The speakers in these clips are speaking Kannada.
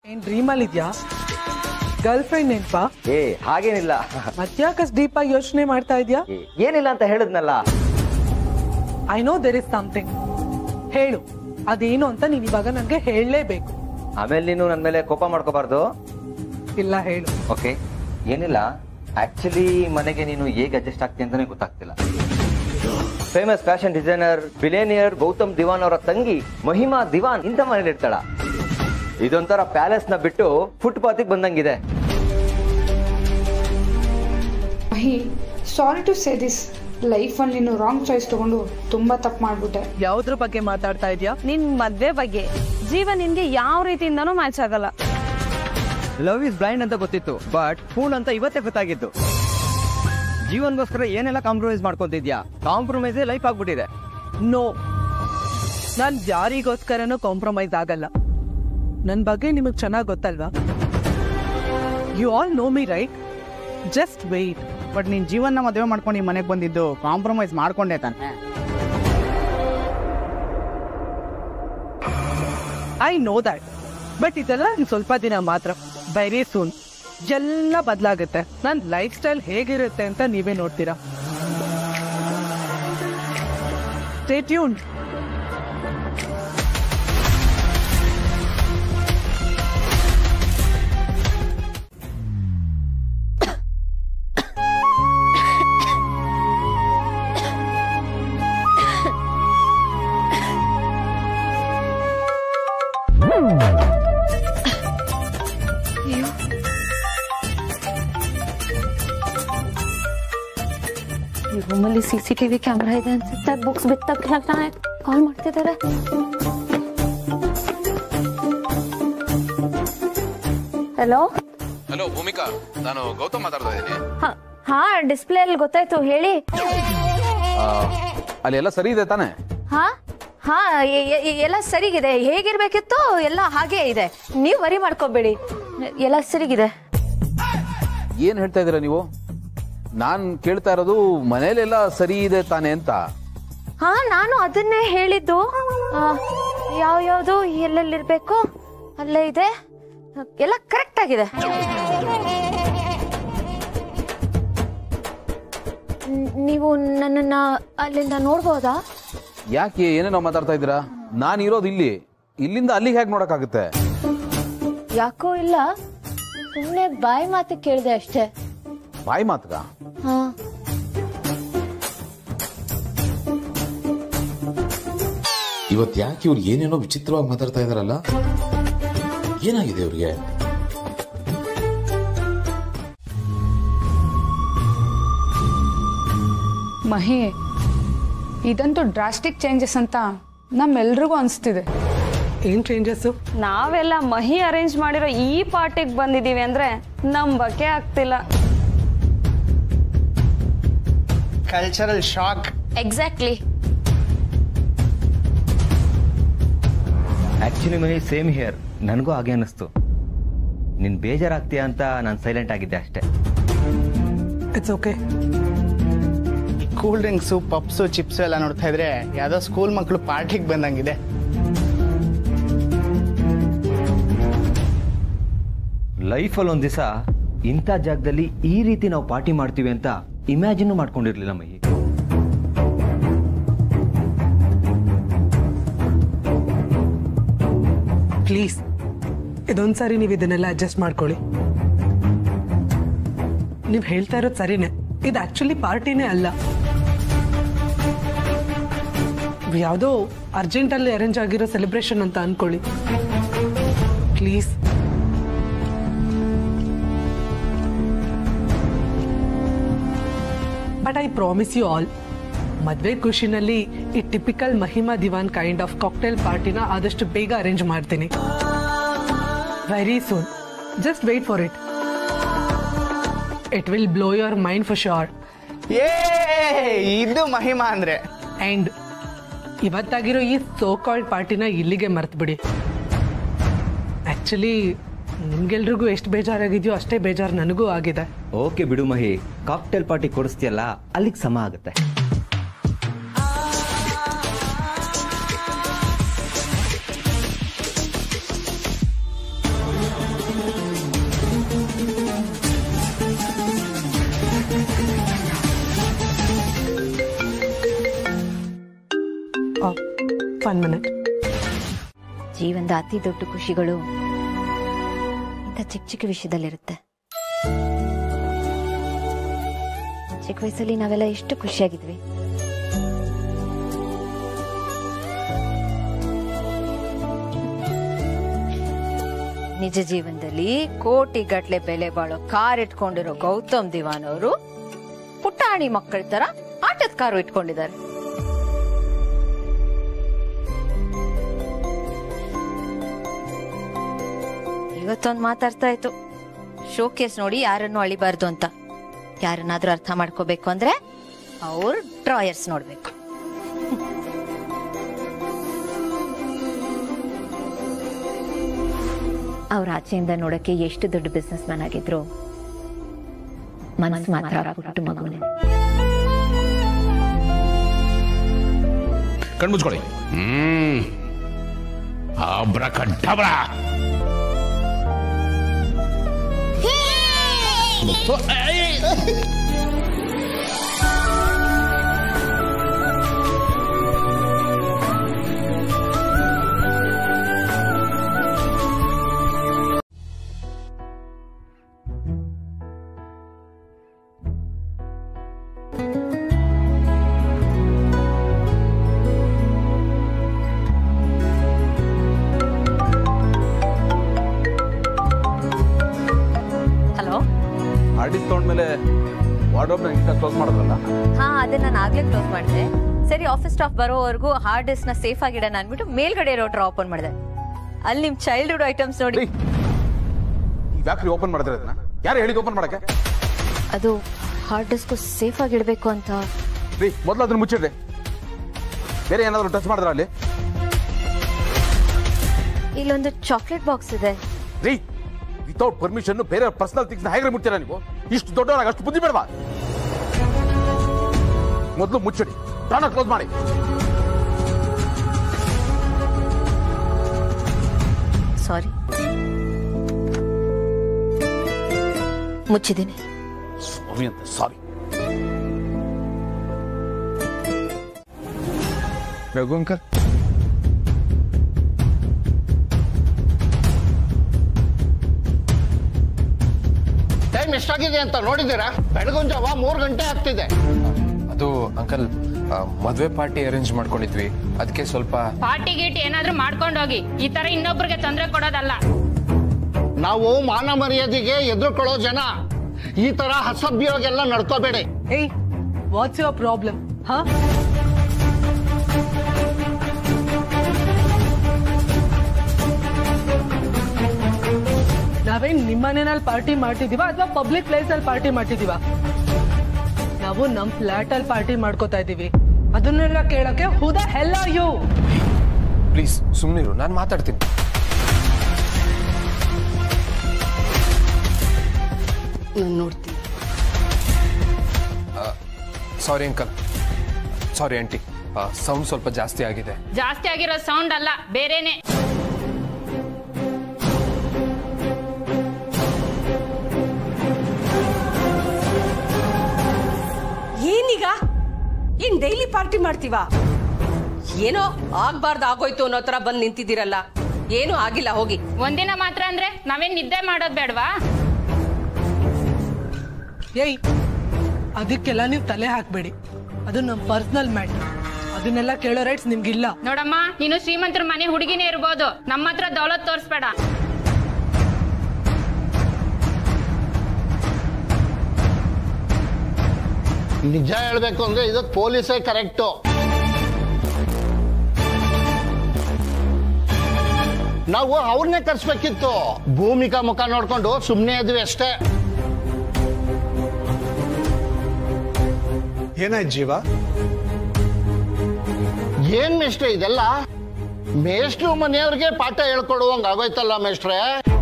ಏನ್ ಡ್ರೀಮಲ್ಲಿ ಇದ್ಯಾ ಗರ್ಲ್ ಫ್ರೆಂಡ್ ನೆನ್ಪಾ ಏ ಹಾಗೇನಿಲ್ಲ ಮತ್ಯಾಕಸ್ ಡೀಪ್ ಆಗಿ ಯೋಚನೆ ಮಾಡ್ತಾ ಇದ್ಯಾ ಏ, ಏನಿಲ್ಲ ಅಂತ ಹೇಳಿದ್ನಲ್ಲ I know there is something ಹೇಳು ಅದೇನು ಅಂತ ನೀನ್ ಇವಾಗ ನನ್ಗೆ ಹೇಳಲೇಬೇಕು ಆಮೇಲೆ ನೀನು ನನ್ನ ಮೇಲೆ ಕೋಪ ಮಾಡ್ಕೋಬಾರ್ದು ಇಲ್ಲ ಹೇಳು ಓಕೆ ಏನಿಲ್ಲ ಆಕ್ಚುಲಿ ಮನೆಗೆ ನೀನು ಹೇಗೆ ಅಡ್ಜಸ್ಟ್ ಆಗ್ತಿ ಅಂತಾನೆ ಗೊತ್ತಾಗ್ತಿಲ್ಲ famous fashion designer billionaire Gautam Diwan ಅವರ ತಂಗಿ ಮಹಿಮಾ ದಿವಾನ್ ಇಂಥ ಮನೇಲಿ ಇರ್ತಾಳ ಇದೊಂಥರ ಪ್ಯಾಲೇಸ್ ನ ಬಿಟ್ಟು ಫುಟ್ಪಾತಿಗೆ ಬಂದಂಗಿದೆ ಮಹಿ ಸಾರಿ ಟು ಸೇ ದಿಸ್ ಲೈಫಲ್ಲಿ ನೀನು ರಾಂಗ್ ಚಾಯ್ಸ್ ತಗೊಂಡು ತುಂಬ ತಪ್ಪು ಮಾಡಿಬಿಟ್ಟೆ ಯಾವ್ದ್ರ ಬಗ್ಗೆ ಮಾತಾಡ್ತಾ ಇದ್ಯಾ ನಿನ್ ಮದ್ವೆ ಬಗ್ಗೆ ಜೀವ ನಿನ್ಗೆ ಯಾವ ರೀತಿಯಿಂದನೂ ಮ್ಯಾಚ್ ಆಗಲ್ಲ ಲವ್ ಇಸ್ ಬ್ಲೈಂಡ್ ಅಂತ ಗೊತ್ತಿತ್ತು ಬಟ್ ಫೂಲ್ ಅಂತ ಇವತ್ತೇ ಗೊತ್ತಾಗಿತ್ತು ಜೀವನ್ಗೋಸ್ಕರ ಏನೆಲ್ಲ ಕಾಂಪ್ರಮೈಸ್ ಮಾಡ್ಕೊತಿದ್ಯಾ ಕಾಂಪ್ರಮೈಸೇ ಲೈಫ್ ಆಗ್ಬಿಟ್ಟಿದೆ ನೋ ನಾನ್ ಯಾರಿಗೋಸ್ಕರನೂ ಕಾಂಪ್ರಮೈಸ್ ಆಗಲ್ಲ ನನ್ ಬಗ್ಗೆ ನಿಮಗ್ ಚೆನ್ನಾಗ್ ಗೊತ್ತಲ್ವಾ you all know me right just wait but ನೀನ್ ಜೀವನ ಮದುವೆ ಮಾಡ್ಕೊಂಡು ಈ ಮನೆಗೆ ಬಂದಿದ್ದು ಕಾಂಪ್ರಮೈಸ್ ಮಾಡ್ಕೊಂಡೆ ತಾನೆ ಐ ನೋ ದಟ್ ಬಟ್ ಇದೆಲ್ಲ ಇನ್ ಸ್ವಲ್ಪ ದಿನ ಮಾತ್ರ ವೆರಿ ಸೂನ್ ಎಲ್ಲ ಬದಲಾಗುತ್ತೆ ನನ್ ಲೈಫ್ ಸ್ಟೈಲ್ ಹೇಗಿರುತ್ತೆ ಅಂತ ನೀವೇ ನೋಡ್ತೀರಾ ಸ್ಟೇ ಟ್ಯೂನ್ ಈ ರೂಮಲ್ಲಿ ಸಿ ಸಿ ಟಿವಿ ಕ್ಯಾಮ್ರಾ ಇದೆ ಅನ್ಸುತ್ತೆ ಬುಕ್ಸ್ ಬಿತ್ತಕ್ಕೆ ಕಾಲ್ ಮಾಡ್ತಿದ್ದಾರೆ ಹಲೋ ಹಲೋ ಭೂಮಿಕಾ ನಾನು ಗೌತಮ್ ಮಾತಾಡ್ತಾ ಇದ್ದೀನಿ ಹಾ ಡಿಸ್ಪ್ಲೇ ಅಲ್ಲಿ ಗೊತ್ತಾಯ್ತು ಹೇಳಿ ಅಲ್ಲಿ ಎಲ್ಲ ಸರಿ ಇದೆ ತಾನೆ ಹಾ ಹಾ ಎ- ಎ- ಎ- ಎಲ್ಲ ಸರಿಗಿದೆ ಹೇಗಿರ್ಬೇಕಿತ್ತು ಎಲ್ಲ ಹಾಗೇ ಇದೆ ನೀವು ವರಿ ಮಾಡ್ಕೋಬೇಡಿ ಎಲ್ಲ ಸರಿಗಿದೆ ಏನ್ ಹೇಳ್ತಾ ಇದೀರಾ ನೀವು ನಾನ್ ಕೇಳ್ತಾ ಇರೋದು ಮನೇಲೆಲ್ಲ ಸರಿ ಇದೆ ತಾನೆ ಅಂತ ಹಾ ನಾನು ಅದನ್ನೇ ಹೇಳಿದ್ದು ಯಾವ ಯಾವ್ದು ಎಲ್ಲೆಲ್ಲಿರ್ಬೇಕು ಅಲ್ಲೇ ಇದೆ ಎಲ್ಲ ಕರೆಕ್ಟ್ ಆಗಿದೆ ನ್- ನೀವು ನನ್ನನ್ನ ಅಲ್ಲಿಂದ ನೋಡ್ಬೋದಾ ಯಾಕೆ ಏನೇನೋ ಮಾತಾಡ್ತಾ ಇದ್ದೀರಾ ನಾನು ಇರೋದು ಇಲ್ಲಿ ಇಲ್ಲಿಂದ ಅಲ್ಲಿಗೆ ಹೇಗೆ ನೋಡಕ್ಕಾಗುತ್ತೆ ಯಾಕೋ ಇಲ್ಲ ಸುಮ್ಮನೆ ಬಾಯಿ ಮಾತು ಕೇಳಿದೆ ಅಷ್ಟೇ ಬಾಯಿ ಮಾತ್ಗ ಹಾ ಇವತ್ ಯಾಕೆ ಇವ್ರು ಏನೇನೋ ವಿಚಿತ್ರವಾಗಿ ಮಾತಾಡ್ತಾ ಇದಾರಲ್ಲ ಏನಾಗಿದೆ ಇವ್ರಿಗೆ ಮಹಿ ಇದಂತೂ ಡ್ರಾಸ್ಟಿಕ್ ಚೇಂಜಸ್ ಅಂತ ನಮ್ಮೆಲ್ರಿಗೂ ಅನಿಸ್ತಿದೆ ಏನ್ ಚೇಂಜಸ್ ನಾವೆಲ್ಲ ಮಹಿ ಅರೇಂಜ್ ಮಾಡಿರೋ ಈ ಪಾರ್ಟಿಗೆ ಬಂದಿದೀವಿ ಅಂದ್ರೆ ನಂಬಕ್ಕೆ ಆಗ್ತಿಲ್ಲ cultural shock exactly actually Mani same here ನನಗೂ ಹಾಗೆ ಅನ್ನಿಸ್ತು ನೀನ್ ಬೇಜಾರಾಗ್ತೀಯ ಅಂತ ನಾನು ಸೈಲೆಂಟ್ ಆಗಿದ್ದೆ ಅಷ್ಟೇ it's okay cool drinks puffs chips ಎಲ್ಲ ನೋಡ್ತಾ ಇದ್ರೆ ಯಾವ್ದೋ ಸ್ಕೂಲ್ ಮಕ್ಕಳು ಪಾರ್ಟಿಗೆ ಬಂದಂಗಿದೆ ಲೈಫಲ್ಲಿ ಒಂದ್ ದಿವಸ ಇಂಥ ಜಾಗದಲ್ಲಿ ಈ ರೀತಿ ನಾವು ಪಾರ್ಟಿ ಮಾಡ್ತೀವಿ ಅಂತ ಇಮ್ಯಾಜಿನ್ ಮಾಡ್ಕೊಂಡಿರ್ಲಿಲ್ಲ ಮಹಿ ಪ್ಲೀಸ್ ಇದೊಂದ್ಸಾರಿ ನೀವು ಇದನ್ನೆಲ್ಲ ಅಡ್ಜಸ್ಟ್ ಮಾಡ್ಕೊಳ್ಳಿ ನೀವು ಹೇಳ್ತಾ ಇರೋದು ಸರಿನೇ ಇದು ಆಕ್ಚುಲಿ ಪಾರ್ಟಿನೇ ಅಲ್ಲ ಯಾವುದೋ ಅರ್ಜೆಂಟಲ್ಲಿ ಅರೇಂಜ್ ಆಗಿರೋ ಸೆಲೆಬ್ರೇಷನ್ ಅಂತ ಅನ್ಕೊಳ್ಳಿ please but I promise you all ಮದ್ವೆ ಖುಷಿನಲ್ಲಿ ಈ typical Mahima Diwan kind of cocktail ಪಾರ್ಟಿನ ಆದಷ್ಟು ಬೇಗ ಅರೇಂಜ್ ಮಾಡ್ತೀನಿ very soon just wait for it it will blow your mind for sure ah ಇದು ಮಹಿಮಾ ಅಂದ್ರೆ ಅಂಡ್ ಇವತ್ತಾಗಿರೋ ಈ ಸೋ ಕಾಲ್ಡ್ ಪಾರ್ಟಿನ ಇಲ್ಲಿಗೆ ಮರ್ತ್ಬಿಡಿ ಆಕ್ಚುಲಿ ನಿಮ್ಗೆಲ್ರಿಗೂ ಎಷ್ಟು ಬೇಜಾರಾಗಿದೆಯೋ ಅಷ್ಟೇ ಬೇಜಾರು ನನಗೂ ಆಗಿದೆ ಓಕೆ ಬಿಡು ಮಹಿ ಕಾಕ್ಟೇಲ್ ಪಾರ್ಟಿ ಕೊಡಿಸ್ತೀಯಲ್ಲ ಅಲ್ಲಿಗೆ ಸಮ ಆಗುತ್ತೆ ಒನ್ ಮಿನಿಟ್ ಜೀವನದ ಅತಿ ದೊಡ್ಡ ಖುಷಿಗಳು ಇಂಥ ಚಿಕ್ಕ ಚಿಕ್ಕ ವಿಷಯದಲ್ಲಿರುತ್ತೆ ಚಿಕ್ಕ ವಯಸ್ಸಲ್ಲಿ ನಾವೆಲ್ಲ ಎಷ್ಟು ಖುಷಿಯಾಗಿದ್ವಿ ನಿಜ ಜೀವನದಲ್ಲಿ ಕೋಟಿ ಗಟ್ಲೆ ಬೆಲೆ ಬಾಳೋ ಕಾರ್ ಇಟ್ಕೊಂಡಿರೋ ಗೌತಮ್ ದಿವಾನ್ ಅವರು ಪುಟಾಣಿ ಮಕ್ಕಳ ತರ ಆಟದ ಕಾರು ಇಟ್ಕೊಂಡಿದ್ದಾರೆ ಇವತ್ತೊಂದು ಮಾತಾಡ್ತಾ ಇತ್ತು ಶೋಕೇಸ್ ನೋಡಿ ಯಾರನ್ನು ಅಳಿಬಾರ್ದು ಅಂತ ಯಾರನ್ನಾದ್ರೂ ಅರ್ಥ ಮಾಡ್ಕೋಬೇಕು ಅಂದ್ರೆ ಅವ್ರು ಡ್ರಾಯರ್ಸ್ ನೋಡ್ಬೇಕು ಅವ್ರ ಆಚೆಯಿಂದ ನೋಡಕ್ಕೆ ಎಷ್ಟು ದೊಡ್ಡ ಬಿಸ್ನೆಸ್ ಮ್ಯಾನ್ ಆಗಿದ್ರು ಮನಸ್ಸು ಮಾತ್ರ ಪುಟ್ಟ ಮಗುನೇ ಕಣ್ಮುಚ್ಕೊಳ್ಳಿ ಹ್ಮ್ ಅಬ್ರಕಡ್ಡಬ್ರ ಹಲೋ ಆರ್ಟಿಸ್ಟ್ ತಗೊಂಡ್ಮೇಲೆ ವಾರ್ಡ್ರೋಬ್ನ ಇಂಥ ಕ್ಲೋಸ್ ಮಾಡಿದ್ರಲ್ಲ ಹಾ ಅದನ್ನ ನಾನು ಆಗ್ಲೇ ಕ್ಲೋಸ್ ಮಾಡಿದೆ ಸರಿ ಆಫೀಸ್ ಸ್ಟಾಫ್ ಬರೋವರೆಗೂ ಹಾರ್ಡ್ ಡಿಸ್ಕ್ ನ ಸೇಫ್ ಆಗಿಡೋಣ ಅನ್ಬಿಟ್ಟು ಮೇಲ್ಗಡೆ ಇರೋ ಡ್ರಾ ಓಪನ್ ಮಾಡಿದೆ ಅಲ್ಲಿ ನಿಮ್ ಚೈಲ್ಡ್ಹುಡ್ ಐಟಮ್ಸ್ ನೋಡಿ ಈ ಫ್ಯಾಕ್ಟ್ರಿ ಓಪನ್ ಮಾಡಿದ್ರೆ ಅದನ್ನ ಯಾರು ಹೇಳಿದ್ ಓಪನ್ ಮಾಡಕ್ಕೆ ಅದು ಹಾರ್ಡ್ ಡಿಸ್ಕ್ ಸೇಫ್ ಆಗಿಡ್ಬೇಕು ಅಂತ ರೀ ಮೊದಲು ಅದನ್ನ ಮುಚ್ಚಿಡ್ರಿ ಬೇರೆ ಏನಾದ್ರು ಟಚ್ ಮಾಡಿದ್ರ ಅಲ್ಲಿ ಇಲ್ಲೊಂದು ಚಾಕ್ಲೇಟ್ ಬಾಕ್ಸ್ ಇದೆ ರೀ ವಿತೌಟ್ ಪರ್ಮಿಷನ್ ಬೇರೆ ಪರ್ಸನಲ್ ಥಿಂಗ್ಸ್ ಹೇಗೆ ಮುಟ್ತೀರಾ ನೀವು ಇಷ್ಟು ದೊಡ್ಡವರಾಗ ಅಷ್ಟು ಬುದ್ಧಿ ಬೇಡವಾ ಮೊದಲು ಮುಚ್ಚಿಡಿ ಪ್ರಾಣ ಕ್ಲೋಸ್ ಮಾಡಿ ಸಾರಿ ಮುಚ್ಚಿದ್ದೀನಿ ಸ್ವಾಮಿ ಅಂತ ಸಾರಿ ರಘು ಅಂಕಲ್ ಟೈಮ್ ಎಷ್ಟಾಗಿದೆ ಅಂತ ನೋಡಿದ್ದೀರಾ ಬೆಳಗಿನ ಜಾವ ಮೂರು ಗಂಟೆ ಆಗ್ತಿದೆ ಅದು ಅಂಕಲ್ ಮದುವೆ ಪಾರ್ಟಿ ಅರೇಂಜ್ ಮಾಡ್ಕೊಂಡಿದ್ವಿ ಅದಕ್ಕೆ ಸ್ವಲ್ಪ ಪಾರ್ಟಿ ಗೀಟಿ ಏನಾದ್ರೂ ಮಾಡ್ಕೊಂಡು ಹೋಗಿ ಈ ತರ ಇನ್ನೊಬ್ರಿಗೆ ತೊಂದರೆ ಕೊಡೋದಲ್ಲ ನಾವು ಮಾನ ಮರ್ಯಾದೆಗೆ ಎದುರುಕೊಳ್ಳೋ ಜನ ಈ ತರ ಅಸಭ್ಯವಾಗೆಲ್ಲ ನಡ್ಕೋಬೇಡಿ ಏಯ್ ವಾಟ್ಸ್ ಯುವರ್ ಪ್ರಾಬ್ಲಮ್ ಹಾ ನಾವೇನ್ ನಿಮ್ಮನೇನಲ್ಲಿ ಪಾರ್ಟಿ ಮಾಡ್ತಿದೀವ ಅಥವಾ ಪಬ್ಲಿಕ್ ಪ್ಲೇಸ್ ಅಲ್ಲಿ ಪಾರ್ಟಿ ಮಾಡ್ತಿದೀವ ನಾವು ನಮ್ ಫ್ಲಾಟ್ ಅಲ್ಲಿ ಪಾರ್ಟಿ ಮಾಡ್ಕೋತಾ ಇದೀವಿ ಅದನ್ನೆಲ್ಲ ಕೇಳಕ್ಕೆ ಹುದ ಹೆಲ್ಲ ಯು ಪ್ಲೀಸ್ ಸುಮ್ಮನಿರು ನಾನು ಮಾತಾಡ್ತೀನಿ ನಾನು ನೋಡ್ತೀನಿ sorry uncle sorry aunty sound ಸ್ವಲ್ಪ ಜಾಸ್ತಿ ಆಗಿದೆ ಜಾಸ್ತಿ ಆಗಿರೋ ಸೌಂಡ್ ಅಲ್ಲ ಬೇರೆನೆ ಏನೀಗ ಏನ್ ಡೈಲಿ ಪಾರ್ಟಿ ಮಾಡ್ತೀವಾ ಏನೋ ಆಗ್ಬಾರ್ದು ಆಗೋಯ್ತು ಅನ್ನೋ ತರ ಬಂದ್ ನಿಂತಿದ್ದೀರಲ್ಲ ಏನು ಆಗಿಲ್ಲ ಹೋಗಿ ಒಂದಿನ ಮಾತ್ರ ಅಂದ್ರೆ ನಾವೇನ್ ನಿದ್ದೆ ಮಾಡೋದ್ ಬೇಡವಾ ಏಯ್ ಅದಕ್ಕೆಲ್ಲ ನೀವು ತಲೆ ಹಾಕ್ಬೇಡಿ ಅದು ನಮ್ಮ ಪರ್ಸನಲ್ ಮ್ಯಾಟರ್ ಅದನ್ನೆಲ್ಲ ಕೇಳೋ ರೈಟ್ಸ್ ನಿಮ್ಗಿಲ್ಲ ನೋಡಮ್ಮ ನೀನು ಶ್ರೀಮಂತರ ಮನೆ ಹುಡುಗಿನೇ ಇರ್ಬೋದು ನಮ್ಮ ಹತ್ರ ದೌಲತ್ ತೋರಿಸ್ಬೇಡ ನಿಜ ಹೇಳ್ಬೇಕು ಅಂದ್ರೆ ಇದಕ್ ಪೊಲೀಸೇ ಕರೆಕ್ಟು ನಾವು ಅವ್ರನ್ನೇ ಕರ್ಸ್ಬೇಕಿತ್ತು ಭೂಮಿಕಾ ಮುಖ ನೋಡ್ಕೊಂಡು ಸುಮ್ಮನೆ ಇದ್ವಿ ಅಷ್ಟೇ ಏನಾಯ್ತು ಜೀವ ಏನ್ ಮೇಷ್ಟ್ರೆ ಇದೆಲ್ಲ ಮೇಷ್ಟ್ರು ಮನೆಯವ್ರಿಗೆ ಪಾಠ ಹೇಳ್ಕೊಡುವಂಗ ಆಗೋಯ್ತಲ್ಲ ಮೇಷ್ಟ್ರೆ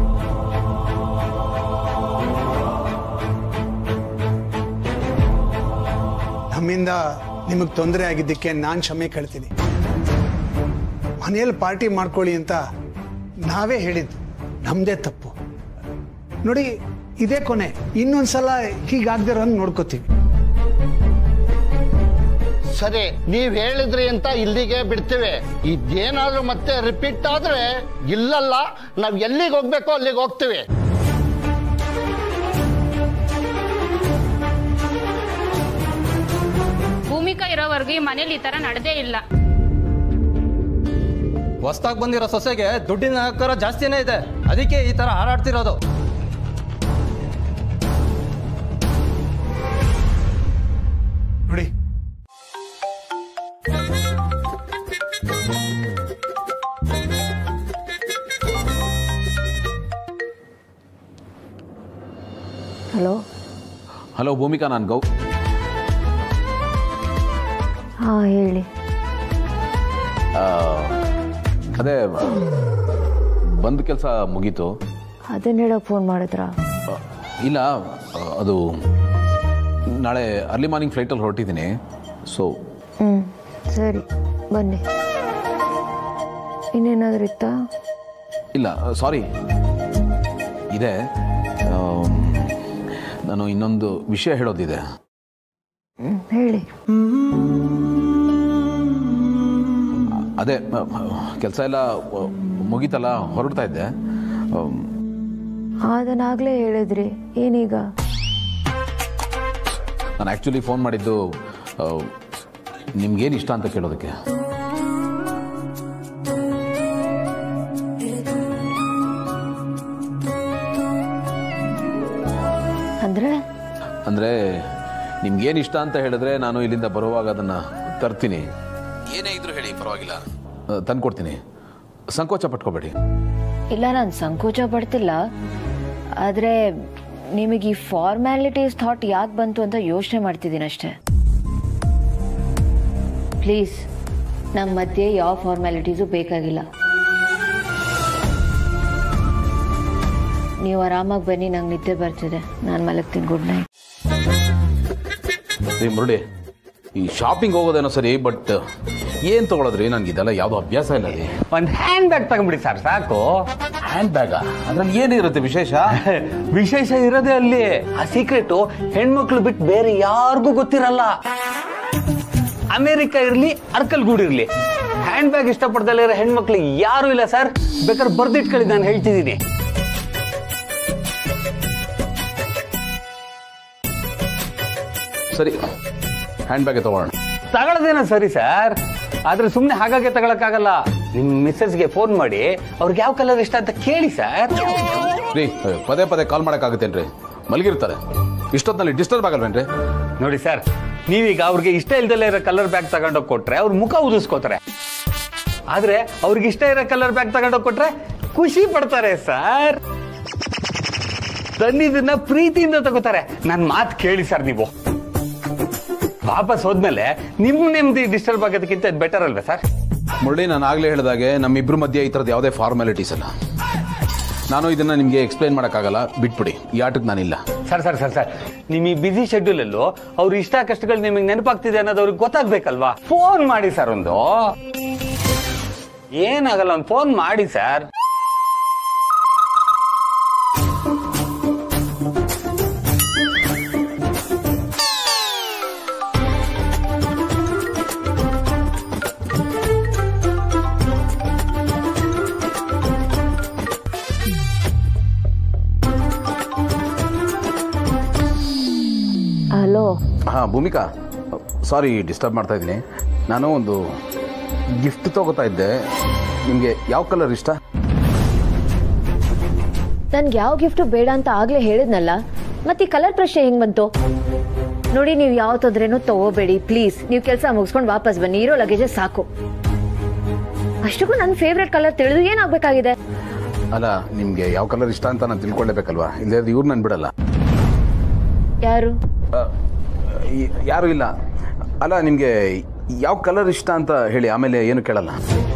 ನಮ್ಮಿಂದ ನಿಮಗೆ ತೊಂದರೆ ಆಗಿದ್ದಕ್ಕೆ ನಾನು ಕ್ಷಮೆ ಕೇಳ್ತೀನಿ ಮನೆಯಲ್ಲಿ ಪಾರ್ಟಿ ಮಾಡ್ಕೊಳ್ಳಿ ಅಂತ ನಾವೇ ಹೇಳಿದ್ದು ನಮ್ದೇ ತಪ್ಪು ನೋಡಿ ಇದೇ ಕೊನೆ ಇನ್ನೊಂದ್ಸಲ ಹೀಗಾಗ್ದಿರೋ ನೋಡ್ಕೋತೀವಿ ಸರಿ ನೀವ್ ಹೇಳಿದ್ರಿ ಅಂತ ಇಲ್ಲಿಗೆ ಬಿಡ್ತೀವಿ ಇದೇನಾದ್ರೂ ಮತ್ತೆ ರಿಪೀಟ್ ಆದ್ರೆ ಇಲ್ಲಲ್ಲ ನಾವ್ ಎಲ್ಲಿಗೆ ಹೋಗ್ಬೇಕೋ ಅಲ್ಲಿಗೆ ಹೋಗ್ತೀವಿ ಭೂಮಿಕಾ ಇರೋವರೆಗೂ ಈ ಮನೇಲಿ ಈ ತರ ನಡೆದೇ ಇಲ್ಲ ಹೊಸ್ದಾಗಿ ಬಂದಿರೋ ಸೊಸೆಗೆ ದುಡ್ಡಿನ ಆಕಾರ ಜಾಸ್ತಿನೇ ಇದೆ ಅದಕ್ಕೆ ಈ ತರ ಹಾರಾಡ್ತಿರೋದು ನೋಡಿ ಹಲೋ ಹಲೋ ಭೂಮಿಕಾ ನಾನು ಗೌ ಹಾಂ ಹೇಳಿ ಆ, ಅದೇ ಬಂದ ಕೆಲಸ ಮುಗೀತು ಅದನ್ನ ಹೇಳೋಕೆ ಫೋನ್ ಮಾಡಿದ್ರಾ ಆ, ಇಲ್ಲ ಆ, ಅದು ನಾಳೆ ಅರ್ಲಿ ಮಾರ್ನಿಂಗ್ ಫ್ಲೈಟಲ್ಲಿ ಹೊರಟಿದ್ದೀನಿ ಸೊ ಹ್ಞೂ ಸರಿ ಬನ್ನಿ ಇನ್ನೇನಾದ್ರೂ ಇತ್ತಾ ಇಲ್ಲ ಸಾರಿ ಇದೆ ಆಮ್, ನಾನು ಇನ್ನೊಂದು ವಿಷಯ ಹೇಳೋದಿದೆ ಹ್ಮ್, ಹೇಳಿ ಅದೇ ಕೆಲಸ ಎಲ್ಲ ಆ, ಮುಗೀತಲ್ಲ ಹೊರಡ್ತಾ ಇದ್ದೆ ಆಮ್, ಅದನ್ನಾಗಲೇ ಹೇಳಿದ್ರಿ ಏನೀಗ ನಾನು ಆ್ಯಕ್ಚುಲಿ ಫೋನ್ ಮಾಡಿದ್ದು ಆ, ನಿಮ್ಗೇನು ಇಷ್ಟ ಅಂತ ಕೇಳೋದಕ್ಕೆ ಅಂದರೆ ಅಂದರೆ ನಿಮ್ಗೇನು ಇಷ್ಟ ಅಂತ ಹೇಳಿದ್ರೆ ನಾನು ಇಲ್ಲಿಂದ ಬರುವಾಗ ಅದನ್ನು ತರ್ತೀನಿ ಏನೇ ಇದ್ರೂ ಹೇಳಿ ಪರವಾಗಿಲ್ಲ ತಂದ್ಕೊಡ್ತೀನಿ ಸಂಕೋಚ ಪಟ್ಕೋಬೇಡಿ ಇಲ್ಲ ನಾನು ಸಂಕೋಚ ಪಡ್ತಿಲ್ಲ ಆದರೆ ನಿಮಗೆ ಈ ಫಾರ್ಮ್ಯಾಲಿಟೀಸ್ ಥಾಟ್ ಯಾಕೆ ಬಂತು ಅಂತ ಯೋಚನೆ ಮಾಡ್ತಿದ್ದೀನಿ ಅಷ್ಟೇ ಪ್ಲೀಸ್ ನಮ್ಮ ಮಧ್ಯೆ ಯಾವ ಫಾರ್ಮ್ಯಾಲಿಟೀಸು ಬೇಕಾಗಿಲ್ಲ ನೀವು ಆರಾಮಾಗಿ ಬನ್ನಿ ನಂಗೆ ನಿದ್ದೆ ಬರ್ತಿದೆ ನಾನು ಮಲಗ್ತೀನಿ ಗುಡ್ ನೈಟ್ ರೀ ಮುರಳಿ ಈ ಶಾಪಿಂಗ್ ಹೋಗೋದೇನೋ ಸರಿ ಬಟ್ ಏನು ತಗೊಳೋದ್ರಿ ನನಗೆ ಇದೆಲ್ಲ ಯಾವುದೋ ಅಭ್ಯಾಸ ಇಲ್ಲ ರೀ ಒಂದು ಹ್ಯಾಂಡ್ ಬ್ಯಾಗ್ ತಗೊಂಬಿಡಿ ಸರ್ ಸಾಕು ಹ್ಯಾಂಡ್ ಬ್ಯಾಗ ಅದ್ರಲ್ಲಿ ಏನಿರುತ್ತೆ ವಿಶೇಷ ವಿಶೇಷ ಇರೋದೇ ಅಲ್ಲಿ ಆ ಸೀಕ್ರೆಟು ಹೆಣ್ಮಕ್ಳು ಬಿಟ್ಟು ಬೇರೆ ಯಾರಿಗೂ ಗೊತ್ತಿರಲ್ಲ ಅಮೆರಿಕ ಇರ್ಲಿ ಅರ್ಕಲ್ಗೂಡ್ ಇರ್ಲಿ ಹ್ಯಾಂಡ್ ಬ್ಯಾಗ್ ಇಷ್ಟಪಡ್ದಲ್ಲ ಇರೋ ಹೆಣ್ಮಕ್ಳು ಯಾರು ಇಲ್ಲ ಸರ್ ಬೇಕಾದ್ರೆ ಬರ್ದಿಟ್ಕೊಳ್ಳಿ ನಾನು ಹೇಳ್ತಿದ್ದೀನಿ ಸರಿ ಹ್ಯಾಂಡ್ ಬ್ಯಾಗೆ ತಗೊಳ್ಳೋಣ ತಗೊಳ್ಳೋದೇನೋ ಸರಿ ಸರ್ ಆದ್ರೆ ಸುಮ್ಮನೆ ಹಾಗಾಗೆ ತಗೊಳಕ್ಕಾಗಲ್ಲ ನಿಮ್ ಮಿಸ್ಸಸ್ಗೆ ಫೋನ್ ಮಾಡಿ ಅವ್ರಿಗೆ ಯಾವ ಕಲರ್ ಇಷ್ಟ ಅಂತ ಕೇಳಿ ಸರ್ ರೀ ಪದೇ ಪದೇ ಕಾಲ್ ಮಾಡೋಕ್ಕಾಗುತ್ತೇನ್ರಿ ಮಲಗಿರ್ತಾರೆ ಇಷ್ಟೊತ್ತಿನಲ್ಲಿ ಡಿಸ್ಟರ್ಬ್ ಆಗಲ್ವೇನ್ರಿ ನೋಡಿ ಸರ್ ನೀವೀಗ ಅವ್ರಿಗೆ ಇಷ್ಟ ಇಲ್ದಲ್ಲೇ ಇರೋ ಕಲರ್ ಬ್ಯಾಗ್ ತಗೊಂಡೋಗಿ ಕೊಟ್ರೆ ಅವ್ರ ಮುಖ ಉದಿಸ್ಕೋತಾರೆ ಆದ್ರೆ ಅವ್ರಿಗೆ ಇಷ್ಟ ಇರೋ ಕಲರ್ ಬ್ಯಾಗ್ ತಗೊಂಡೋಗಿ ಕೊಟ್ರೆ ಖುಷಿ ಪಡ್ತಾರೆ ಸರ್ ತಂದಿದ್ದನ್ನ ಪ್ರೀತಿಯಿಂದ ತಗೋತಾರೆ ನನ್ನ ಮಾತು ಕೇಳಿ ಸರ್ ನೀವು ವಾಪಸ್ ಹೋದ್ಮೇಲೆ ನಿಮ್ ನೆಮ್ಮದಿ ಡಿಸ್ಟರ್ಬ್ ಆಗೋದಕ್ಕಿಂತ ಇದು ಬೆಟರ್ ಅಲ್ವಾ ಸರ್ ಮುರಳಿ ನಾನು ಆಗಲೇ ಹೇಳಿದಾಗೆ ನಮ್ಮಿಬ್ಬರ ಮಧ್ಯೆ ಈ ಥರದ್ದು ಯಾವುದೇ ಫಾರ್ಮಾಲಿಟೀಸ್ ಅಲ್ಲ ನಾನು ಇದನ್ನ ನಿಮಗೆ ಎಕ್ಸ್ಪ್ಲೈನ್ ಮಾಡೋಕ್ಕಾಗಲ್ಲ ಬಿಟ್ಬಿಡಿ ಈ ಆಟಕ್ಕೆ ನಾನಿಲ್ಲ ಸರ್ ಸರ್ ಸರ್ ಸರ್ ನಿಮ್ ಈ ಬಿಸಿ ಶೆಡ್ಯೂಲ್ ಅಲ್ಲೂ ಅವ್ರ ಇಷ್ಟ ಕಷ್ಟಗಳು ನಿಮಗೆ ನೆನಪಾಗ್ತಿದೆ ಅನ್ನೋದು ಅವ್ರಿಗೆ ಗೊತ್ತಾಗ್ಬೇಕಲ್ವಾ ಫೋನ್ ಮಾಡಿ ಸರ್ ಒಂದು ಏನಾಗಲ್ಲ ಒಂದು ಫೋನ್ ಮಾಡಿ ಸರ್ ಹಲೋ ಹಾಂ ಭೂಮಿಕಾ ಸಾರಿ ಡಿಸ್ಟರ್ಬ್ ಮಾಡ್ತಾ ಇದ್ದೀನಿ ನಾನು ಒಂದು ಗಿಫ್ಟ್ ತಗೋತಾ ಇದ್ದೆ ನಿಮಗೆ ಯಾವ ಕಲರ್ ಇಷ್ಟ ನನ್ಗೆ ಯಾವ ಗಿಫ್ಟು ಬೇಡ ಅಂತ ಆಗ್ಲೇ ಹೇಳಿದ್ನಲ್ಲ ಮತ್ತೆ ಈ ಕಲರ್ ಪ್ರಶ್ನೆ ಹೆಂಗ್ ಬಂತು ನೋಡಿ ನೀವು ಯಾವತ್ತಾದ್ರೇನು ತಗೋಬೇಡಿ ಪ್ಲೀಸ್ ನೀವು ಕೆಲಸ ಮುಗಿಸ್ಕೊಂಡು ವಾಪಸ್ ಬನ್ನಿ ಇರೋ ಲಗೇಜಸ್ ಸಾಕು ಅಷ್ಟಕ್ಕೂ ನನ್ನ ಫೇವ್ರೆಟ್ ಕಲರ್ ತಿಳಿದು ಏನಾಗಬೇಕಾಗಿದೆ ಅಲ್ಲ ನಿಮಗೆ ಯಾವ ಕಲರ್ ಇಷ್ಟ ಅಂತ ನಾನು ತಿಳ್ಕೊಳ್ಳೇಬೇಕಲ್ವಾ ಇಲ್ಲದೆ ಇವ್ರು ನಾನು ಬಿಡಲ್ಲ ಯಾರು ಆ, ಈ- ಯಾರು ಇಲ್ಲ ಅಲ್ಲ ನಿಮಗೆ ಯಾವ ಕಲರ್ ಇಷ್ಟ ಅಂತ ಹೇಳಿ ಆಮೇಲೆ ಏನು ಕೇಳಲ್ಲ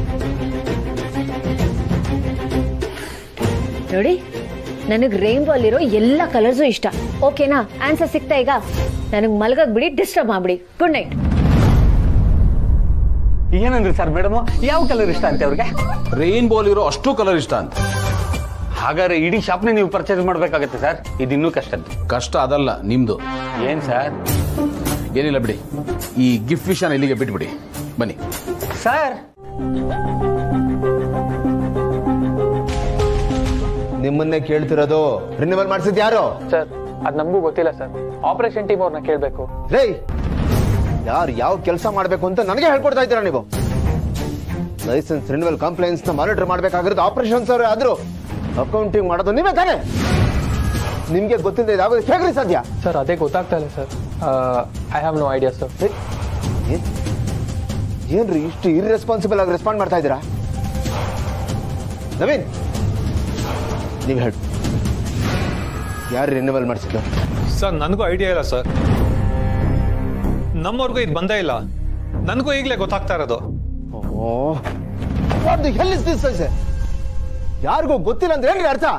ನೋಡಿ ನನಗೆ ರೈನ್ಬೋ ಅಲ್ಲಿರೋ ಎಲ್ಲ ಕಲರ್ಸು ಇಷ್ಟ ಓಕೆನಾ ಆನ್ಸರ್ ಸಿಗ್ತಾ ಈಗ ನನಗೆ ಮಲಗಕ್ ಬಿಡಿ ಡಿಸ್ಟರ್ಬ್ ಮಾಡ್ಬಿಡಿ ಗುಡ್ ನೈಟ್ ಏನಂದ್ರಿ ಸರ್ ಮೇಡಮ್ ಯಾವ ಕಲರ್ ಇಷ್ಟ ಅಂತೆ ಅವ್ರಿಗೆ ರೈನ್ಬೋಲ್ ಇರೋ ಅಷ್ಟು ಕಲರ್ ಇಷ್ಟ ಅಂತ ಹಾಗಾದ್ರೆ ಇಡೀ ಶಾಪ್ನ ನೀವು ಪರ್ಚೇಸ್ ಮಾಡ್ಬೇಕಾಗತ್ತೆ ಸರ್ ಇದು ಇನ್ನೂ ಕಷ್ಟದ್ದು ಕಷ್ಟ ಅದಲ್ಲ ನಿಮ್ದು ಏನ್ ಸರ್ ಏನಿಲ್ಲ ಬಿಡಿ ಈ ಗಿಫ್ಟ್ ವಿಷಯನ ಇಲ್ಲಿಗೆ ಬಿಟ್ಬಿಡಿ ಬನ್ನಿ ಸರ್ ನಿಮ್ಮನ್ನೇ ಕೇಳ್ತಿರೋದು ರಿನ್ಯೂವಲ್ ಮಾಡಿಸಿದ್ ಯಾರು ಸರ್ ಅದ್ ನಮಗೂ ಗೊತ್ತಿಲ್ಲ ಸರ್ ಆಪರೇಷನ್ ಟೀಮ್ ಅವ್ರನ್ನ ಕೇಳ್ಬೇಕು ರೇ ಯಾರು ಯಾವ ಕೆಲಸ ಮಾಡ್ಬೇಕು ಅಂತ ನನಗೆ ಹೇಳ್ಕೊಡ್ತಾ ಇದ್ದೀರಾ ನೀವು ಲೈಸೆನ್ಸ್ ರಿನ್ಯೂವಲ್ ಕಂಪ್ಲೇಂಟ್ಸ್ ನ ಮಾನಿಟರ್ ಮಾಡ್ಬೇಕಾಗಿರೋದು ಆಪರೇಷನ್ ಸರ್ ಆದ್ರೂ ಅಕೌಂಟಿಂಗ್ ಮಾಡೋದು ನೀವೇ ತಾನೇ ನಿಮ್ಗೆ ಗೊತ್ತಿಲ್ಲ ಯಾವಾಗ ಹೇಗ್ರಿ ಸಾಧ್ಯ ಸರ್ ಅದೇ ಗೊತ್ತಾಗ್ತಾ ಇಲ್ಲ sir I have no idea sir ಏನ್ರಿ ಇಷ್ಟು ಇರ್ರೆಸ್ಪಾನ್ಸಿಬಲ್ ಆಗಿ ರೆಸ್ಪಾಂಡ್ ಮಾಡ್ತಾ ಇದ್ದೀರಾ ನವೀನ್ ನೀವು ಹೇಳಿ ಯಾರು ರಿನ್ಯೂವಲ್ ಮಾಡಿಸಿದ್ದು ಸರ್ ನನಗೂ ಐಡಿಯಾ ಇಲ್ಲ ಸರ್ ನಮ್ಮವ್ರಿಗೂ ಇದು ಬಂದೇ ಇಲ್ಲ ನನಗೂ ಈಗಲೇ ಗೊತ್ತಾಗ್ತಾ ಇರೋದು what the hell is this ಐಸೆ ಯಾರಿಗೂ ಗೊತ್ತಿಲ್ಲ ಅಂದ್ರೆ ಏನ್ರಿ ಅರ್ಥ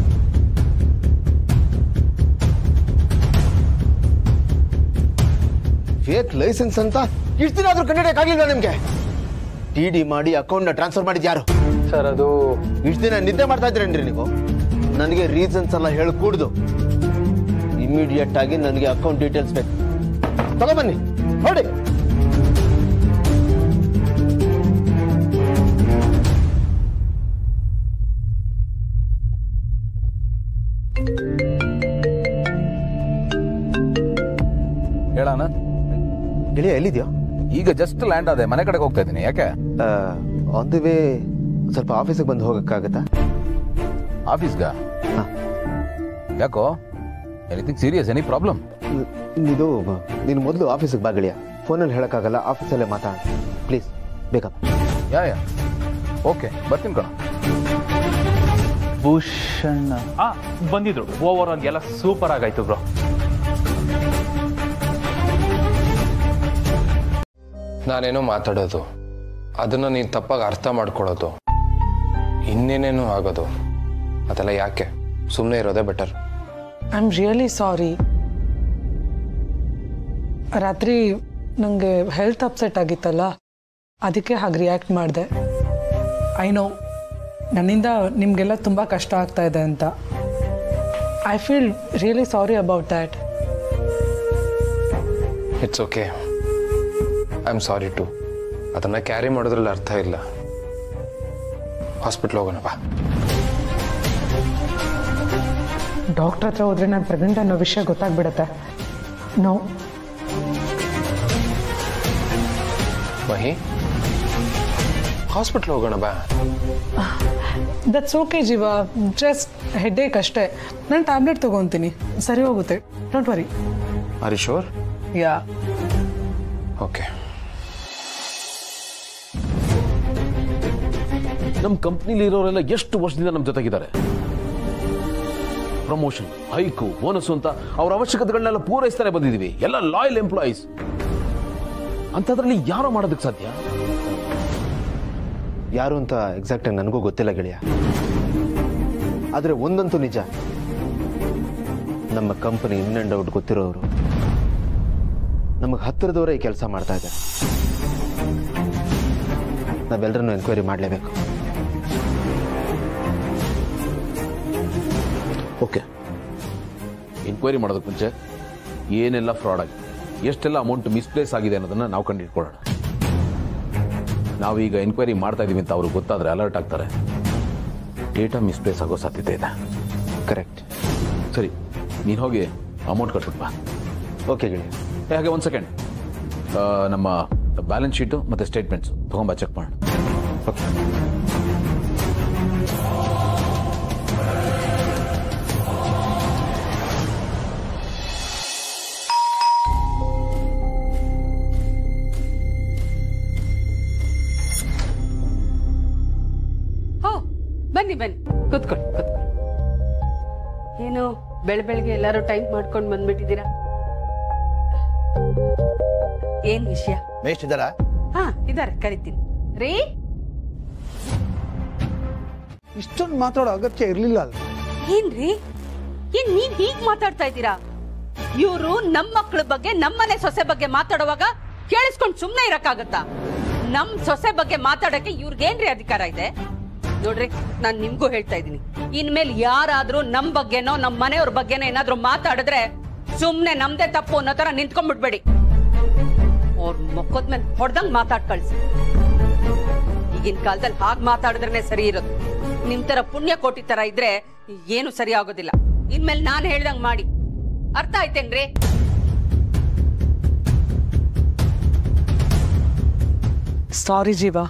ಫೇಕ್ ಲೈಸೆನ್ಸ್ ಅಂತ ಇಷ್ಟು ದಿನ ಆದ್ರೂ ಕಂಡಿಡಿಯಕ್ಕಾಗಿಲ್ವಾ ನಿಮ್ಗೆ ಟಿ ಡಿ ಮಾಡಿ ಅಕೌಂಟ್ ನ ಟ್ರಾನ್ಸ್ಫರ್ ಮಾಡಿದ್ ಯಾರು ಸರ್ ಅದು ಇಷ್ಟು ದಿನ ನಿದ್ದೆ ಮಾಡ್ತಾ ಇದ್ರೇನ್ರಿ ನೀವು ನನಗೆ ರೀಸನ್ಸ್ ಎಲ್ಲ ಹೇಳಿ ಕೂಡ್ದು ಇಮಿಡಿಯೇಟ್ ಆಗಿ ನನಗೆ ಅಕೌಂಟ್ ಡೀಟೇಲ್ಸ್ ಬೇಕು ತಗೊಬನ್ನಿ ನೋಡಿ ಹೇಳೋಣ ಗೆಳೆಯ ಎಲ್ಲಿದ್ಯಾ ಈಗ ಜಸ್ಟ್ ಲ್ಯಾಂಡ್ ಆದೆ ಮನೆ ಕಡೆಗೆ ಹೋಗ್ತಾ ಇದ್ದೀನಿ ಯಾಕೆ ಆನ್ ದಿ ವೇ ಸ್ವಲ್ಪ ಆಫೀಸಿಗೆ ಬಂದು ಹೋಗಕ್ಕಾಗತ್ತಾ ಆಫೀಸ್ಗ ಯಾಕೋ ಎನಿಥಿಂಗ್ ಸೀರಿಯಸ್ ಎನಿ ಪ್ರಾಬ್ಲಮ್ ಇದು ನೀನು ಮೊದಲು ಆಫೀಸಿಗೆ ಬಾ ಗೆಳೆಯ ಫೋನಲ್ಲಿ ಹೇಳಕ್ಕಾಗಲ್ಲ ಆಫೀಸಲ್ಲೇ ಮಾತಾಡ ಪ್ಲೀಸ್ ಬೇಕಪ್ಪ ಯಾ ಯಾ ಓಕೆ ಬರ್ತೀನಿ ಕಣ ಭೂಷಣ್ ಆ ಬಂದಿದ್ರು ಓವರ್ ಆಲ್ ಎಲ್ಲ ಸೂಪರ್ ಆಗಾಯ್ತು ಬ್ರೋ ನಾನೇನೋ ಮಾತಾಡೋದು ಅದನ್ನ ನೀನು ತಪ್ಪಾಗಿ ಅರ್ಥ ಮಾಡ್ಕೊಳ್ಳೋದು ಇನ್ನೇನೇನೋ ಆಗೋದು ಅದೆಲ್ಲ ಯಾಕೆ ಸುಮ್ಮನೆ ಇರೋದೇ better I am really sorry ರಾತ್ರಿ ನನಗೆ ಹೆಲ್ತ್ ಅಪ್ಸೆಟ್ ಆಗಿತ್ತಲ್ಲ ಅದಕ್ಕೆ ಹಾಗೆ ರಿಯಾಕ್ಟ್ ಮಾಡಿದೆ ಐ ನೋ ನನ್ನಿಂದ ನಿಮಗೆಲ್ಲ ತುಂಬ ಕಷ್ಟ ಆಗ್ತಾ ಇದೆ ಅಂತ I feel really sorry about that it's okay I am sorry to ಅದನ್ನು ಕ್ಯಾರಿ ಮಾಡೋದ್ರಲ್ಲಿ ಅರ್ಥ ಇಲ್ಲ ಹಾಸ್ಪಿಟ್ಲ್ ಹೋಗೋಣ ಬಾ ಡಾಕ್ಟ್ರ್ ಹತ್ರ ಹೋದ್ರೆ ನಾನು ಪ್ರೆಗ್ನೆಂಟ್ ಅನ್ನೋ ವಿಷಯ ಗೊತ್ತಾಗ್ಬಿಡತ್ತೆ ನೋ ಮಹಿ ಹಾಸ್ಪಿಟ್ಲ್ ಹೋಗೋಣ ಬಾ that's okay Jeeva just headache ಅಷ್ಟೇ ನಾನು ಟ್ಯಾಬ್ಲೆಟ್ ತೊಗೊತೀನಿ ಸರಿ ಹೋಗುತ್ತೆ don't worry are sure yeah okay ನಮ್ಮ ಕಂಪ್ನಿಲಿ ಇರೋರೆಲ್ಲ ಎಷ್ಟು ವರ್ಷದಿಂದ ನಮ್ಮ ಜೊತೆಗಿದ್ದಾರೆ ಪ್ರಮೋಷನ್ ಹೈಕು ಬೋನಸ್ ಅಂತ ಅವ್ರ ಅವಶ್ಯಕತೆಗಳನ್ನೆಲ್ಲ ಪೂರೈಸ್ತಾನೆ ಬಂದಿದ್ದೀವಿ ಎಲ್ಲ ಲಾಯಲ್ ಎಂಪ್ಲಾಯೀಸ್ ಅಂಥದ್ರಲ್ಲಿ ಯಾರೋ ಮಾಡೋದಕ್ಕೆ ಸಾಧ್ಯ ಯಾರು ಅಂತ ಎಕ್ಸಾಕ್ಟ್ ನನಗೂ ಗೊತ್ತಿಲ್ಲ ಗೆಳೆಯ ಆದರೆ ಒಂದಂತೂ ನಿಜ ನಮ್ಮ ಕಂಪನಿ ಇನ್ ಅಂಡ್ ಔಟ್ ಗೊತ್ತಿರೋರು ನಮಗೆ ಹತ್ತಿರದವರೇ ಈ ಕೆಲಸ ಮಾಡ್ತಾ ಇದ್ದಾರೆ ನಾವೆಲ್ಲರನ್ನು ಎನ್ಕ್ವೈರಿ ಮಾಡಲೇಬೇಕು ಓಕೆ ಎನ್ಕ್ವೈರಿ ಮಾಡೋದಕ್ಕೆ ಮುಂಚೆ ಏನೆಲ್ಲ ಫ್ರಾಡ್ ಆಗಿದೆ ಎಷ್ಟೆಲ್ಲ ಅಮೌಂಟ್ ಮಿಸ್ಪ್ಲೇಸ್ ಆಗಿದೆ ಅನ್ನೋದನ್ನ ನಾವು ಕಂಡುಹಿಡ್ಕೊಳ್ಳೋಣ ನಾವೀಗ ಎನ್ಕ್ವೈರಿ ಮಾಡ್ತಾ ಇದೀವಿ ಅಂತ ಅವ್ರಿಗೆ ಗೊತ್ತಾದ್ರೆ ಅಲರ್ಟ್ ಆಗ್ತಾರೆ ಡೇಟಾ ಮಿಸ್ಪ್ಲೇಸ್ ಆಗೋ ಸಾಧ್ಯತೆ ಇದೆ ಕರೆಕ್ಟ್ ಸರಿ ನೀನು ಹೋಗಿ ಅಮೌಂಟ್ ಕಟ್ಬಿಟ್ಟು ಬಾ ಓಕೆ ಗೆಳೆಯ ಏ, ಹಾಗೆ ಒಂದು ಸೆಕೆಂಡ್ ನಮ್ಮ ಬ್ಯಾಲೆನ್ಸ್ ಶೀಟು ಮತ್ತು ಸ್ಟೇಟ್ಮೆಂಟ್ಸ್ ತೊಗೊಂಬ ಚೆಕ್ ಮಾಡೋಣ ಓಕೆ ಹೋ ಬನ್ನಿ ಬನ್ನಿ ಕೂತ್ಕೊಳ್ಳಿ ಕೂತ್ಕೊಳ್ಳಿ ಏನು ಬೆಳ ಬೆಳಗ್ಗೆ ಎಲ್ಲರೂ ಟೈಮ್ ಮಾಡ್ಕೊಂಡು ಬಂದ್ಬಿಟ್ಟಿದ್ದೀರಾ ಏನ್ ವಿಷಯ ಮೇಸ್ಟ್ ಇದ್ದಾರ ಹಾ ಇದಾರೆ ಕರಿತೀನಿ ರೀ ಇಷ್ಟೊಂದು ಮಾತಾಡೋ ಅಗತ್ಯ ಇರಲಿಲ್ಲ ಅಲ್ಲ ಏನ್ರಿ ಏನ್ ನೀವ್ ಹೀಗ್ ಮಾತಾಡ್ತಾ ಇದ್ದೀರಾ ಇವ್ರು ನಮ್ ಮಕ್ಳ ಬಗ್ಗೆ ನಮ್ಮನೆ ಸೊಸೆ ಬಗ್ಗೆ ಮಾತಾಡುವಾಗ ಕೇಳಿಸ್ಕೊಂಡ್ ಸುಮ್ನೆ ಇರಕ್ಕಾಗತ್ತಾ ನಮ್ ಸೊಸೆ ಬಗ್ಗೆ ಮಾತಾಡಕ್ಕೆ ಇವ್ರಿಗೇನ್ರಿ ಅಧಿಕಾರ ಇದೆ ನೋಡ್ರಿ ನಾನ್ ನಿಮ್ಗೂ ಹೇಳ್ತಾ ಇದ್ದೀನಿ ಇನ್ಮೇಲೆ ಯಾರಾದ್ರೂ ನಮ್ ಬಗ್ಗೆನೋ ನಮ್ ಮನೆಯವ್ರ ಬಗ್ಗೆನೋ ಏನಾದ್ರೂ ಮಾತಾಡಿದ್ರೆ ಸುಮ್ನೆ ನಮ್ದೇ ತಪ್ಪು ಅನ್ನೋ ತರ ನಿಂತ್ಕೊಂಡ್ಬಿಡ್ಬೇಡಿ ಅವ್ರ ಮೊಕ್ಕದ ಮೇಲೆ ಹೊಡೆದಂಗ್ ಮಾತಾಡ್ ಕಳ್ಸಿ ಈಗಿನ ಕಾಲದಲ್ಲಿ ಹಾಗ್ ಮಾತಾಡಿದ್ರೇನೆ ಸರಿ ಇರೋದು ನಿಮ್ ತರ ಪುಣ್ಯ ಕೋಟಿ ತರ ಇದ್ರೆ ಏನು ಸರಿ ಆಗೋದಿಲ್ಲ ಇನ್ಮೇಲೆ ನಾನ್ ಹೇಳ್ದಂಗ್ ಮಾಡಿ ಅರ್ಥ ಆಯ್ತೇನ್ರಿ ಸಾರಿ ಜೀವ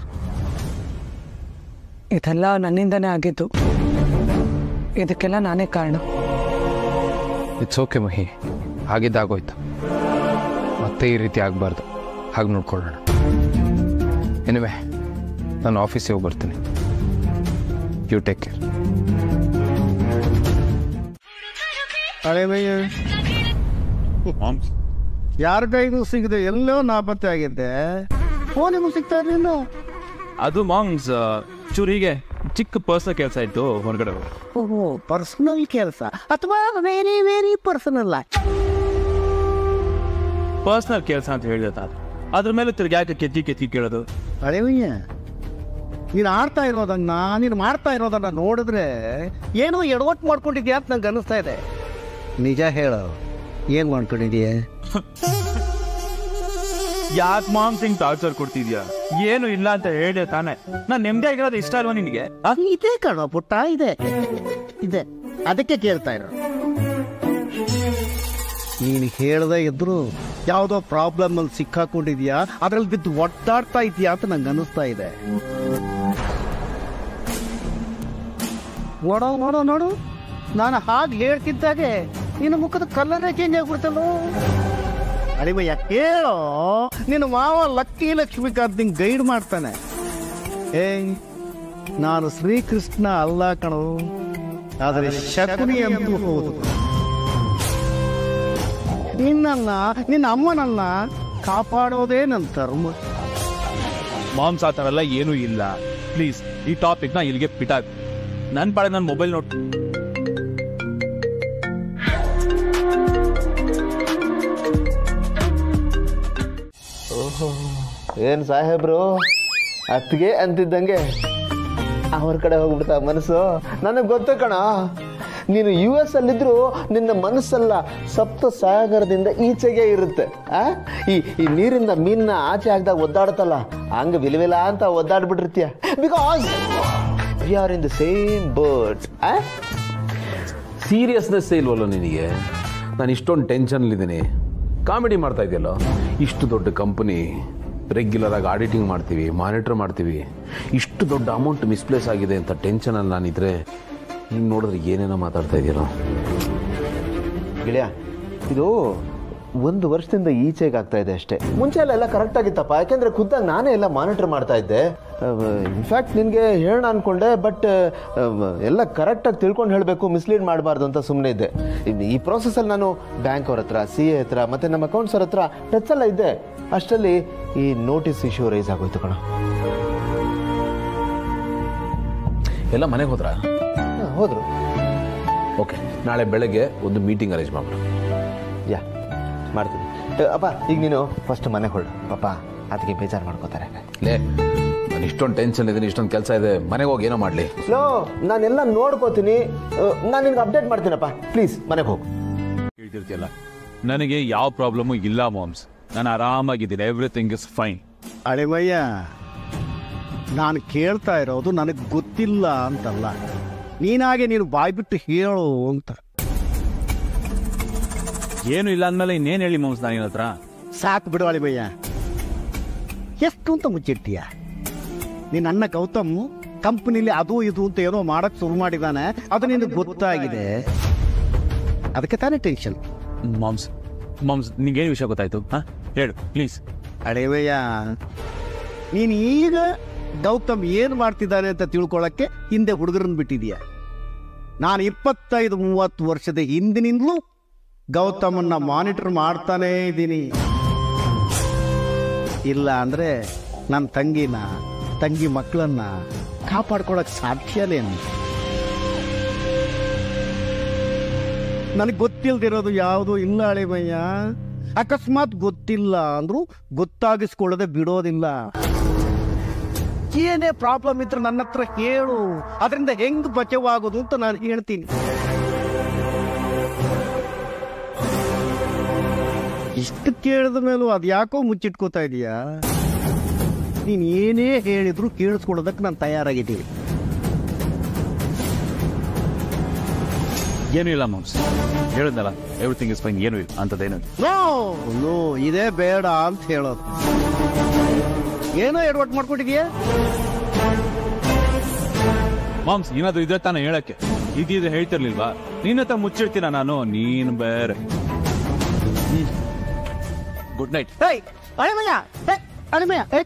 ಇದೆಲ್ಲ ನನ್ನಿಂದನೇ ಆಗಿದ್ದು ಇದಕ್ಕೆಲ್ಲ ನಾನೇ ಕಾರಣ ಇಟ್ಸ್ ಓಕೆ ಮಹಿ ಆಗಿದ್ದಾಗೋಯ್ತು ಮತ್ತೆ ಈ ರೀತಿ ಆಗಬಾರ್ದು ಹಾಗೆ ನೋಡ್ಕೊಳ್ಳೋಣ ಎನಿವೆ ನಾನು ಆಫೀಸಿಗೆ ಹೋಗಿ ಬರ್ತೀನಿ ಯು ಟೇಕ್ ಕೇರ್ ಹಳೆ ಬಯ್ಯ ಯಾರ ಕೈಗೂ ಸಿಗದೆ ಎಲ್ಲೋ ನಾಪತ್ತೆ ಆಗಿದ್ದೆ ಫೋನ್ ನಿಮಗೆ ಸಿಗ್ತಾ ಇರಲಿಲ್ಲ ಅದು ಮಾಮ್ಸ್ ಚೂರು ಹೀಗೆ ಚಿಕ್ಕ ಪರ್ಸನಲ್ ಕೆಲಸ ಇತ್ತು ಹೊರಗಡೆ ಹೋಗಿ ಓಹೋ ಪರ್ಸನಲ್ ಕೆಲಸ ಅಥವಾ ವೆರಿ ವೆರಿ ಪರ್ಸನಲ್ ಪರ್ಸನಲ್ ಕೆಲಸ ಅಂತ ಹೇಳಿದೆ ತಾತ ಅದ್ರ ಮೇಲೆ ತಿರ್ಗಿ ಯಾಕೆ ಕೆತ್ತಿ ಕೆತ್ತಿ ಕೇಳೋದು ಅಳೆವಯ್ಯ ನೀನು ಆಡ್ತಾ ಇರೋದನ್ನ ನೀನು ಮಾಡ್ತಾ ಇರೋದನ್ನ ನೋಡಿದ್ರೆ ಏನೋ ಎಡವಟ್ಟು ಮಾಡ್ಕೊಂಡಿದ್ಯಾ ಅಂತ ನಂಗೆ ಅನಿಸ್ತಾ ಇದೆ ನಿಜ ಹೇಳು ಏನು ಮಾಡ್ಕೊಂಡಿದ್ಯಾ ಯಾಕೆ ಮಾಮ್ ಸಿಂಗ್ ಟಾರ್ಚರ್ ಕೊಡ್ತಿದ್ಯಾ ಏನು ಇಲ್ಲ ಅಂತ ಹೇಳಿದೆ ತಾನೆ ನಾನ್ ನೆಮ್ಮದಿ ಆಗಿರೋದು ಇಷ್ಟ ಅಲ್ವಾ ನಿನಗೆ ಇದೆ ಕಣ ಪುಟ್ಟ ಇದೆ ಇದೆ ಅದಕ್ಕೆ ಕೇಳ್ತಾ ಇರೋ ನೀನು ಹೇಳದೇ ಇದ್ರು ಯಾವುದೋ ಪ್ರಾಬ್ಲಮ್ ಅಲ್ಲಿ ಸಿಕ್ಕಾಕೊಂಡಿದ್ಯಾ ಅದ್ರಲ್ಲಿ ಬಿದ್ದು ಒದ್ದಾಡ್ತಾ ಇದೆಯಾ ಅಂತ ನಂಗೆ ಅನಿಸ್ತಾ ಇದೆ ನೋಡೋ ನೋಡೋ ನೋಡು ನಾನು ಹಾಗೆ ಹೇಳ್ತಿದ್ದಾಗೆ ನಿನ್ನ ಮುಖದ ಕಲ್ಲರೇ ಚೇಂಜ್ ಆಗ್ಬಿಡ್ತಲ್ಲೋ ಅಡಿಮಯ್ಯ ಕೇಳೋ ನಿನ್ನ ಮಾವ ಲಕ್ಕಿ ಲಕ್ಷ್ಮಿಕಾಂತ್ ನಿಂಗೆ ಗೈಡ್ ಮಾಡ್ತಾನೆ ಏಯ್ ನಾನು ಶ್ರೀಕೃಷ್ಣ ಅಲ್ಲ ಕಣೋ ಆದರೆ ಶಕುನಿ ಅಂತೂ ಹೌದು ನಿನ್ನನ್ನ ನಿನ್ನ ಅಮ್ಮನನ್ನ ಕಾಪಾಡೋದೇ ನನ್ನ ಧರ್ಮ ಮಾಮ್ಸ್ ಆ ಥರ ಎಲ್ಲ ಏನೂ ಇಲ್ಲ ಪ್ಲೀಸ್ ಈ ಟಾಪಿಕ್ನ ಇಲ್ಲಿಗೆ ಬಿಟ್ಟಾಕ್ ನನ್ನ ಪಾಡೆ ನನ್ನ ಮೊಬೈಲ್ ನೋಟ್ ಓಹೋ ಏನ್ ಸಾಹೇಬ್ರು ಅತ್ತಿಗೆ ಅಂತಿದ್ದಂಗೆ ಅವ್ರ ಕಡೆ ಹೋಗ್ಬಿಡ್ತಾ ಮನಸ್ಸು ನನಗೆ ಗೊತ್ತು ಕಣ ನೀನು ಯು ಎಸ್ ಅಲ್ಲಿದ್ರು ನಿನ್ನ ಮನಸ್ಸಲ್ಲ ಸಪ್ತ ಸಾಗರದಿಂದ ಈಚೆಗೆ ಇರುತ್ತೆ ಆ ಈ ಈ ನೀರಿಂದ ಮೀನ್ನ ಆಚೆ ಹಾಕಿದಾಗ ಒದ್ದಾಡುತ್ತಲ್ಲ ಹಂಗ ವಿಲವಿಲ ಅಂತ ಒದ್ದಾಡ್ಬಿಟ್ಟಿರ್ತೀಯ because we are in the same bird ಆ ಸೀರಿಯಸ್ನೆಸ್ ಇಲ್ವಲ್ಲ ನಿನಗೆ ನಾನು ಇಷ್ಟೊಂದು ಟೆನ್ಷನ್ಲಿದ್ದೀನಿ ಕಾಮಿಡಿ ಮಾಡ್ತಾ ಇದೆಯಲ್ಲ ಇಷ್ಟು ದೊಡ್ಡ ಕಂಪನಿ ರೆಗ್ಯುಲರ್ ಆಗಿ ಆಡಿಟಿಂಗ್ ಮಾಡ್ತೀವಿ ಮಾನಿಟರ್ ಮಾಡ್ತೀವಿ ಇಷ್ಟು ದೊಡ್ಡ ಅಮೌಂಟ್ ಮಿಸ್ಪ್ಲೇಸ್ ಆಗಿದೆ ಅಂತ ಟೆನ್ಷನಲ್ಲಿ ನಾನಿದ್ರೆ ಹಿಂಗೆ ನೋಡಿದ್ರೆ ಏನೇನೋ ಮಾತಾಡ್ತಾ ಇದೆಯಲ್ಲ ಗೆಳೆಯ ಇದು ಒಂದು ವರ್ಷದಿಂದ ಈಚೆಗೆ ಆಗ್ತಾ ಇದೆ ಅಷ್ಟೇ ಮುಂಚೆ ಎಲ್ಲ ಎಲ್ಲ ಕರೆಕ್ಟ್ ಆಗಿತ್ತಪ್ಪ ಯಾಕೆಂದ್ರೆ ಖುದ್ದಾಗಿ ನಾನೇ ಎಲ್ಲ ಮಾನಿಟರ್ ಮಾಡ್ತಾ ಇದ್ದೆ ಇನ್ಫ್ಯಾಕ್ಟ್ ನಿನಗೆ ಹೇಳೋಣ ಅನ್ಕೊಂಡೆ ಬಟ್ ಎಲ್ಲ ಕರೆಕ್ಟಾಗಿ ತಿಳ್ಕೊಂಡು ಹೇಳಬೇಕು ಮಿಸ್ಲೀಡ್ ಮಾಡಬಾರ್ದು ಅಂತ ಸುಮ್ಮನೆ ಇದ್ದೆ ಇನ್ ಈ ಪ್ರೋಸೆಸ್ಸಲ್ಲಿ ನಾನು ಬ್ಯಾಂಕ್ ಅವ್ರ ಹತ್ರ ಸಿ ಎ ಹತ್ರ ಮತ್ತು ನಮ್ಮ ಅಕೌಂಟ್ಸ್ ಅವ್ರ ಹತ್ರ ಟಚ್ ಎಲ್ಲ ಇದ್ದೆ ಅಷ್ಟರಲ್ಲಿ ಈ ನೋಟಿಸ್ ಇಶ್ಯೂ ರೈಸ್ ಆಗೋಯ್ತು ಕಣ ಎಲ್ಲ ಮನೆಗೆ ಹೋದ್ರಾ ಹೋದ್ರು ಓಕೆ ನಾಳೆ ಬೆಳಗ್ಗೆ ಒಂದು ಮೀಟಿಂಗ್ ಅರೇಂಜ್ ಮಾಡ್ಬಿಡು ಯಾ ಮಾಡ್ತೀನಿ ಏ, ಅಪ್ಪ ಈಗ ನೀನು ಫಸ್ಟ್ ಮನೆಗೆ ಹೊರಡು ಪಾಪ ಅದಕ್ಕೆ ಬೇಜಾರು ಮಾಡ್ಕೋತಾರೆ ಲೇ ನಾನು ಇಷ್ಟೊಂದು ಟೆನ್ಷನ್ ಇದ್ದೀನಿ ಇಷ್ಟೊಂದು ಕೆಲಸ ಇದೆ ಮನೆಗೆ ಹೋಗಿ ಏನೋ ಮಾಡಲಿ ಲೋ ನಾನೆಲ್ಲ ನೋಡ್ಕೋತೀನಿ ನಾನು ನಿನ್ಗೆ ಅಪ್ಡೇಟ್ ಮಾಡ್ತೀನಪ್ಪ ಪ್ಲೀಸ್ ಮನೆಗೆ ಹೋಗು ಹೇಳ್ತಿರ್ತೀಯಲ್ಲ ನನಗೆ ಯಾವ ಪ್ರಾಬ್ಲಮು ಇಲ್ಲ ಮಾಮ್ಸ್ ನಾನು ಆರಾಮಾಗಿದ್ದೀನಿ ಎವ್ರಿಥಿಂಗ್ ಇಸ್ ಫೈನ್ ಅಳೆಮಯ್ಯ ನಾನು ಕೇಳ್ತಾ ಇರೋದು ನನಗೆ ಗೊತ್ತಿಲ್ಲ ಅಂತಲ್ಲ ನೀನಾಗೆ ನೀನು ಬಾಯ್ಬಿಟ್ಟು ಹೇಳು ಅಂತ ಏನು ಇಲ್ಲ ಅಂದ್ಮೇಲೆ ಇನ್ನೇನು ಹೇಳಿ ಮಾಮ್ಸ್ ನಾನು ಹತ್ರ ಸಾಕು ಬಿಡು ಅಳಿಮಯ್ಯ ಎಷ್ಟು ಅಂತ ಮುಚ್ಚಿಡ್ತೀಯ ನೀನು ಅಣ್ಣ ಗೌತಮ್ ಕಂಪ್ನಿಲಿ ಅದು ಇದು ಅಂತ ಏನೋ ಮಾಡಕ್ ಶುರು ಮಾಡಿದಾನೆ ಅದು ನಿನಗೆ ಗೊತ್ತಾಗಿದೆ ಅದಕ್ಕೆ ತಾನೇ ಟೆನ್ಷನ್ ಮಾಮ್ಸ್ ಮಾಮ್ಸ್ ನಿಂಗೇನು ವಿಷಯ ಗೊತ್ತಾಯ್ತು ಹಾ ಹೇಳು ಪ್ಲೀಸ್ ಅಳೆವಯ್ಯ ನೀನು ಈಗ ಗೌತಮ್ ಏನು ಮಾಡ್ತಿದ್ದಾನೆ ಅಂತ ತಿಳ್ಕೊಳ್ಳೋಕ್ಕೆ ಹಿಂದೆ ಹುಡುಗರನ್ನ ಬಿಟ್ಟಿದೀಯ ನಾನು ಇಪ್ಪತ್ತೈದು ಮೂವತ್ತು ವರ್ಷದ ಹಿಂದಿನಿಂದಲೂ ಗೌತಮನ್ನ ಮಾನಿಟರ್ ಮಾಡ್ತಾನೇ ಇದ್ದೀನಿ ಇಲ್ಲ ಅಂದ್ರೆ ನನ್ನ ತಂಗಿನ ತಂಗಿ ಮಕ್ಕಳನ್ನ ಕಾಪಾಡ್ಕೊಳಕ್ ಸಾಧ್ಯನೇನು ನನಗೆ ಗೊತ್ತಿಲ್ದಿರೋದು ಯಾವುದು ಇಲ್ಲ ಅಳಿಮಯ್ಯ ಅಕಸ್ಮಾತ್ ಗೊತ್ತಿಲ್ಲ ಅಂದ್ರೂ ಗೊತ್ತಾಗಿಸ್ಕೊಳ್ಳದೆ ಬಿಡೋದಿಲ್ಲ ಏನೇ ಪ್ರಾಬ್ಲಮ್ ಇದ್ರೆ ನನ್ನ ಹತ್ರ ಹೇಳು ಅದರಿಂದ ಹೆಂಗ್ ಬಚಾವಾಗೋದು ಅಂತ ನಾನು ಹೇಳ್ತೀನಿ ಇಷ್ಟು ಕೇಳಿದ ಮೇಲೂ ಅದು ಯಾಕೋ ಮುಚ್ಚಿಟ್ಕೋತಾ ಇದೀಯಾ ನೀನು ಏನೇ ಹೇಳಿದ್ರು ಕೇಳಿಸ್ಕೊಳ್ಳೋದಕ್ಕೆ ನಾನು ತಯಾರಾಗಿದ್ದೀನಿ ಏನೂ ಇಲ್ಲ ಮಾಮ್ಸ್ ಹೇಳಿದ್ನಲ್ಲ ಎವ್ರಿಥಿಂಗ್ ಇಸ್ ಫೈನ್ ಏನೂ ಇಲ್ಲ ಅಂಥದ್ದೇನು ನೋ ನೋ ಇದೇ ಬೇಡ ಅಂತ ಹೇಳೋದು ಏನೋ ಎಡವಟ್ ಮಾಡ್ಕೊಟ್ಟಿದ್ಯಾ ಮಾಮ್ಸ್ ಏನಾದ್ರು ಇದ್ರೆ ತಾನೇ ಹೇಳಕ್ಕೆ ಇದಿದ್ರೆ ಹೇಳ್ತಿರ್ಲಿಲ್ವಾ ನಿನ್ನ ಹತ್ರ ಮುಚ್ಚಿಡ್ತೀನ ನಾನು ನೀನ್ ಬೇರೆ ಗುಡ್ ನೈಟ್ ಏಯ್ ಅಳಿಮಯ್ಯ ಏಯ್ ಅಳಿಮಯ್ಯ ಏಯ್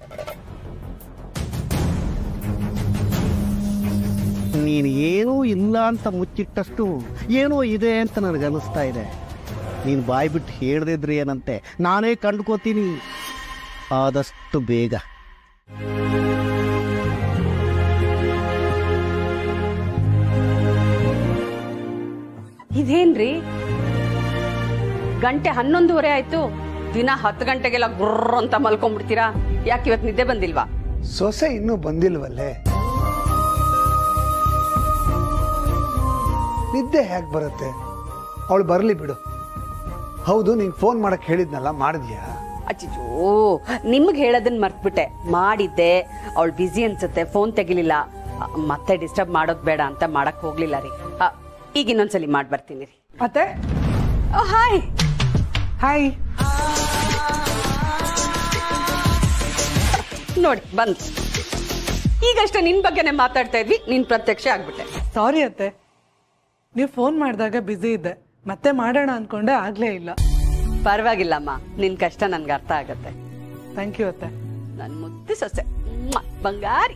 ನೀನು ಏನೂ ಇಲ್ಲ ಅಂತ ಮುಚ್ಚಿಟ್ಟಷ್ಟು ಏನೋ ಇದೆ ಅಂತ ನನಗೆ ಅನಿಸ್ತಾ ಇದೆ ನೀನು ಬಾಯಿ ಬಿಟ್ಟು ಹೇಳ್ದಿದ್ರೆ ಏನಂತೆ ನಾನೇ ಕಂಡ್ಕೋತೀನಿ ಆದಷ್ಟು ಬೇಗ ಇದೇನ್ರಿ ಗಂಟೆ ಹನ್ನೊಂದುವರೆ ಆಯ್ತು ದಿನ ಹತ್ತು ಗಂಟೆಗೆಲ್ಲ ಗುರ್ರ ಅಂತ ಮಲ್ಕೊಂಡ್ಬಿಡ್ತೀರಾ ಯಾಕೆ ಇವತ್ತು ನಿದ್ದೆ ಬಂದಿಲ್ವಾ ಸೊಸೆ ಇನ್ನೂ ಬಂದಿಲ್ವಲ್ಲೇ ನಿದ್ದೆ ಹೇಗೆ ಬರುತ್ತೆ ಅವಳು ಬರಲಿ ಬಿಡು ಹೌದು ನಿಂಗೆ ಫೋನ್ ಮಾಡಕ್ ಹೇಳಿದ್ನಲ್ಲ ಮಾಡಿದ್ಯಾ ಅಚ್ಚಿಜೋ ನಿಮ್ಗೆ ಹೇಳೋದನ್ನ ಮರ್ತ್ಬಿಟ್ಟೆ ಮಾಡಿದ್ದೆ ಅವಳು ಬ್ಯುಸಿ ಅನ್ಸುತ್ತೆ ಫೋನ್ ತೆಗಿಲಿಲ್ಲ ಅ, ಮತ್ತೆ ಡಿಸ್ಟರ್ಬ್ ಮಾಡೋದ್ ಬೇಡ ಅಂತ ಮಾಡಕ್ ಹೋಗ್ಲಿಲ್ಲ ರೀ ಅ, ಈಗ ಇನ್ನೊಂದ್ಸಲಿ ಮಾಡಿ ಬರ್ತೀನಿ ರೀ ಮತ್ತೆ ಹಾಯ್ ಹಾಯ್ ನೋಡಿ ಬಂದ್ ಈಗಷ್ಟೇ ನಿನ್ ಬಗ್ಗೆನೇ ಮಾತಾಡ್ತಾ ಇದ್ವಿ ನೀನ್ ಪ್ರತ್ಯಕ್ಷ ಆಗ್ಬಿಟ್ಟೆ ಸಾರಿ ಅತ್ತೆ ನೀವು ಫೋನ್ ಮಾಡಿದಾಗ ಬ್ಯುಸಿ ಇದ್ದೆ ಮತ್ತೆ ಮಾಡೋಣ ಅನ್ಕೊಂಡೆ ಆಗ್ಲೇ ಇಲ್ಲ ಪರವಾಗಿಲ್ಲಮ್ಮ ನಿನ್ ಕಷ್ಟ ನನ್ಗೆ ಅರ್ಥ ಆಗತ್ತೆ ಥ್ಯಾಂಕ್ ಯು ಅತ್ತೆ ನನ್ ಮುದ್ದು ಸೊಸೆ ಮ್ವಾ, ಬಂಗಾರಿ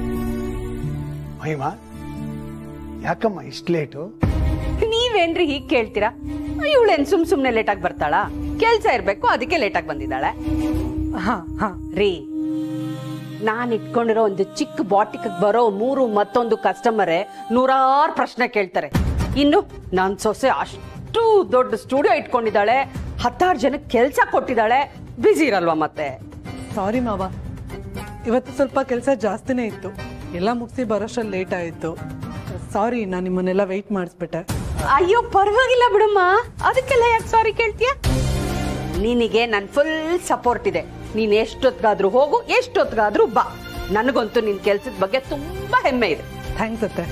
ಮಹಿಮಾ ಯಾಕಮ್ಮ ಇಷ್ಟು ಲೇಟು ನೀವೇನ್ರಿ ಹೀಗ್ ಕೇಳ್ತೀರಾ ಇವಳೇನ್ ಸುಮ್ ಸುಮ್ನೆ ಲೇಟ್ ಆಗಿ ಬರ್ತಾಳಾ ಕೆಲ್ಸ ಇರ್ಬೇಕು ಅದಕ್ಕೆ ಲೇಟ್ ಆಗಿ ಬಂದಿದ್ದಾಳೆ ರೀ ನಾನ್ ಇಟ್ಕೊಂಡಿರೋ ಒಂದು ಚಿಕ್ಕ ಬಾಟಿಕ್ ಬರೋ ಮೂರು ಮತ್ತೊಂದು ಕಸ್ಟಮರೇ ನೂರಾರು ಪ್ರಶ್ನೆ ಕೇಳ್ತಾರೆ ಇನ್ನು ನಾನ್ ಸೊಸೆ ಅಷ್ಟು ದೊಡ್ಡ ಸ್ಟುಡಿಯೋ ಇಟ್ಕೊಂಡಿದ್ದಾಳೆ ಹತ್ತಾರು ಜನಕ್ಕೆ ಕೆಲ್ಸ ಕೊಟ್ಟಿದ್ದಾಳೆ ಬ್ಯುಸಿ ಇರಲ್ವಾ ಮತ್ತೆ ಸಾರಿ ಮಾವ ಇವತ್ತು ಸ್ವಲ್ಪ ಕೆಲಸ ಜಾಸ್ತಿನೇ ಇತ್ತು ಎಲ್ಲ ಮುಗಿಸಿ ಬರೋಷ್ಟರಲ್ಲಿ ಲೇಟ್ ಆಯಿತು ಸಾರಿ ನಾನು ನಿಮ್ಮನ್ನೆಲ್ಲ ವೆಯ್ಟ್ ಮಾಡಿಸ್ಬಿಟ್ಟೆ ಅಯ್ಯೋ ಪರವಾಗಿಲ್ಲ ಬಿಡಮ್ಮ ಅದಕ್ಕೆಲ್ಲ ಯಾಕೆ ಸಾರಿ ಕೇಳ್ತೀಯ ನಿನಗೆ ನನ್ ಫುಲ್ ಸಪೋರ್ಟ್ ಇದೆ ನೀನ್ ಎಷ್ಟೊತ್ಗಾದ್ರೂ ಹೋಗು ಎಷ್ಟೊತ್ಗಾದ್ರೂ ಬಾ ನನಗಂತೂ ನಿನ್ ಕೆಲ್ಸದ ಬಗ್ಗೆ ತುಂಬಾ ಹೆಮ್ಮೆ ಇದೆ ಥ್ಯಾಂಕ್ಸ್ ಅತ್ತೆ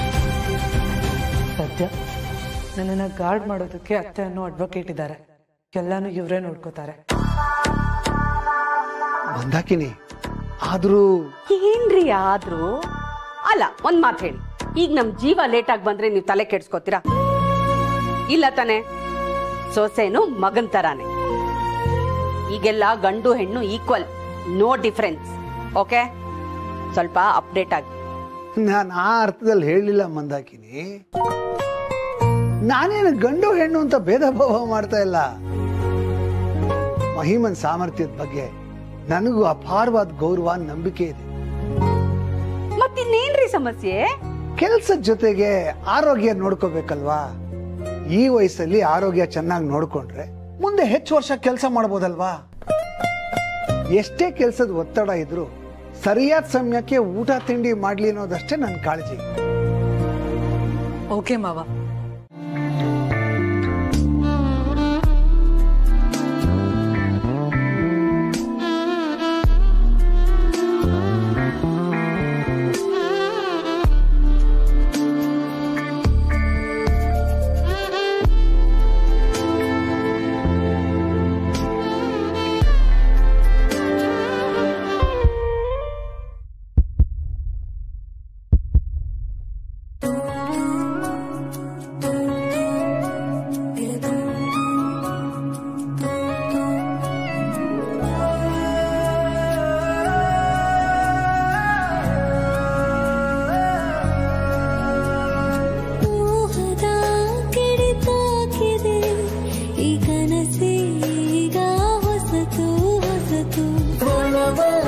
ಸದ್ಯ ನನ್ನನ್ನು ಗಾರ್ಡ್ ಮಾಡೋದಕ್ಕೆ ಅತ್ತೆ ಅನ್ನೋ ಅಡ್ವೊಕೇಟ್ ಇದ್ದಾರೆ ಎಲ್ಲಾನು ಇವರೇ ನೋಡ್ಕೋತಾರೆ ಮಂದಾಕಿನಿ ಆದ್ರೂ ಏನ್ರಿ ಆದ್ರೂ ಅಲ್ಲ ಒಂದ್ ಮಾತು ಹೇಳಿ ಈಗ ನಮ್ ಜೀವ ಲೇಟ್ ಆಗಿ ಬಂದ್ರೆ ನೀವು ತಲೆ ಕೆಡ್ಸ್ಕೊತೀರಾ ಇಲ್ಲ ತಾನೆ ಸೊಸೆನು ಮಗನ್ ತರಾನೆ ಈಗೆಲ್ಲ ಗಂಡು ಹೆಣ್ಣು ಈಕ್ವಲ್ ನೋ ಡಿಫ್ರೆನ್ಸ್ ಓಕೆ ಸ್ವಲ್ಪ ಅಪ್ಡೇಟ್ ಆಗಿ ನಾನು ಆ ಅರ್ಥದಲ್ಲಿ ಹೇಳಲಿಲ್ಲ ಮಂದಾಕಿನಿ ನಾನೇನು ಗಂಡು ಹೆಣ್ಣು ಅಂತ ಭೇದ ಭಾವ ಮಾಡ್ತಾ ಇಲ್ಲ ಮಹಿಮನ್ ಸಾಮರ್ಥ್ಯದ ಬಗ್ಗೆ ನನಗೂ ಅಪಾರವಾದ ಗೌರವ ನಂಬಿಕೆ ಇದೆ ಮತ್ತಿನ್ನೇನ್ರಿ ಸಮಸ್ಯೆ ಕೆಲ್ಸದ ಜೊತೆಗೆ ಆರೋಗ್ಯ ನೋಡ್ಕೋಬೇಕಲ್ವಾ ಈ ವಯಸ್ಸಲ್ಲಿ ಆರೋಗ್ಯ ಚೆನ್ನಾಗಿ ನೋಡ್ಕೊಂಡ್ರೆ ಮುಂದೆ ಹೆಚ್ಚು ವರ್ಷ ಕೆಲಸ ಮಾಡ್ಬೋದಲ್ವಾ ಎಷ್ಟೇ ಕೆಲಸದ ಒತ್ತಡ ಇದ್ರು ಸರಿಯಾದ ಸಮಯಕ್ಕೆ ಊಟ ತಿಂಡಿ ಮಾಡ್ಲಿ ಅನ್ನೋದಷ್ಟೇ ನನ್ನ ಕಾಳಜಿ ಓಕೆ ಮಾವ ಮೋಹದ ಕಿಡಿತಾಕಿದೆ ಈ ಕನಸೀಗ ಹೊಸತು ಹೊಸತು